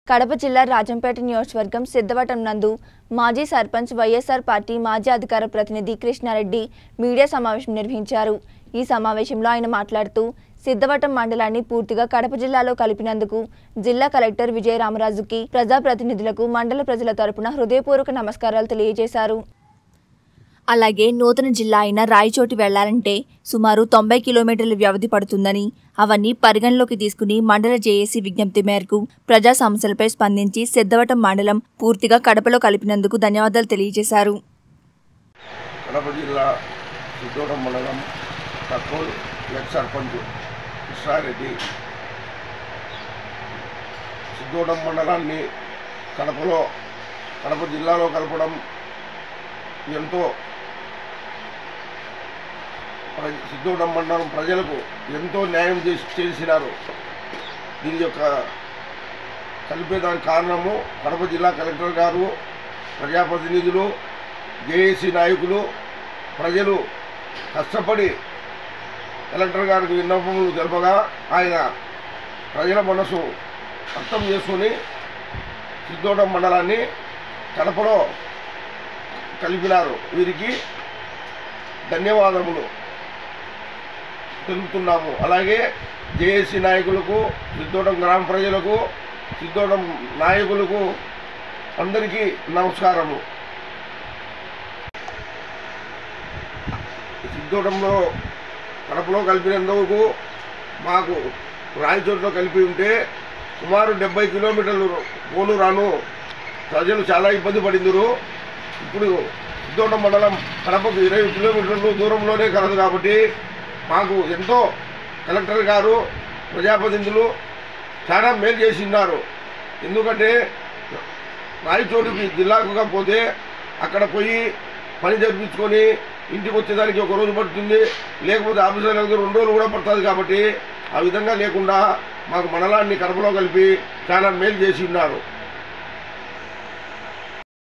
కడప జిల్లా రాజంపేట నియోజకవర్గం సిద్ధవటం నందు మాజీ సర్పంచ్ వైఎస్ఆర్ పార్టీ మాజీ అధికార ప్రతినిధి కృష్ణారెడ్డి మీడియా సమావేశం నిర్వహించారు ఈ సమావేశంలో ఆయన మాట్లాడుతూ సిద్ధవటం మండలాన్ని పూర్తిగా కడప జిల్లాలో కలిపినందుకు జిల్లా కలెక్టర్ విజయరామరాజుకి ప్రజాప్రతినిధులకు మండల ప్రజల తరపున హృదయపూర్వక నమస్కారాలు తెలియజేశారు అలాగే నూతన జిల్లా అయిన రాయచోటి వెళ్లాలంటే సుమారు తొంభై కిలోమీటర్ల వ్యవధి పడుతుందని అవన్నీ పరిగణలోకి తీసుకుని మండల జేఏసీ విజ్ఞప్తి మేరకు ప్రజా సమస్యలపై స్పందించి సిద్ధవటం మండలం పూర్తిగా కడపలో కలిపినందుకు ధన్యవాదాలు తెలియజేశారు కడప జిల్లా సిద్ధోడం మండలం తక్కువ ఎక్స్ సర్పంచ్ కృష్ణారెడ్డి సిద్ధోడం మండలాన్ని కడపలో కడప జిల్లాలో కలపడం ఎంతో ప్ర- సిద్ధోడం మండలం ప్రజలకు ఎంతో న్యాయం చేసి చేసినారు దీని యొక్క కలిపేదానికి కారణము కడప జిల్లా కలెక్టర్ గారు ప్రజాప్రతినిధులు జేఏసీ నాయకులు ప్రజలు కష్టపడి కలెక్టర్ గారికి విన్నపములు తెలుపగా ఆయన ప్రజల మనసు అర్థం చేసుకొని సిద్ధోడం మండలాన్ని కడపలో కలిపినారు వీరికి ధన్యవాదములు తెలుపుతున్నాము అలాగే జేఏసీ నాయకులకు సిద్ధోడం గ్రామ ప్రజలకు సిద్ధోడం నాయకులకు అందరికీ నమస్కారము సిద్ధోడంలో కడపలో కలిపినందుకు మాకు రాయచోట్లో కలిపి ఉంటే సుమారు డెబ్బై కిలోమీటర్లు పోను రాను ప్రజలు చాలా ఇబ్బంది పడిందరు ఇప్పుడు సిద్ధోడం మండలం కడపకు ఇరవై కిలోమీటర్లు దూరంలోనే కలదు కాబట్టి మాకు ఎంతో కలెక్టర్ గారు ప్రజాప్రతినిధులు చాలా మేలు చేసి ఉన్నారు ఎందుకంటే రాయచోటికి జిల్లాకు పోతే అక్కడ పోయి పని జరిపించుకొని ఇంటికి వచ్చేదానికి ఒక రోజు పడుతుంది లేకపోతే ఆఫీసర్లకు రెండు రోజులు కూడా పడుతుంది కాబట్టి ఆ విధంగా లేకుండా మాకు మండలాన్ని కడపలో కలిపి చాలా మేలు చేసి ఉన్నారు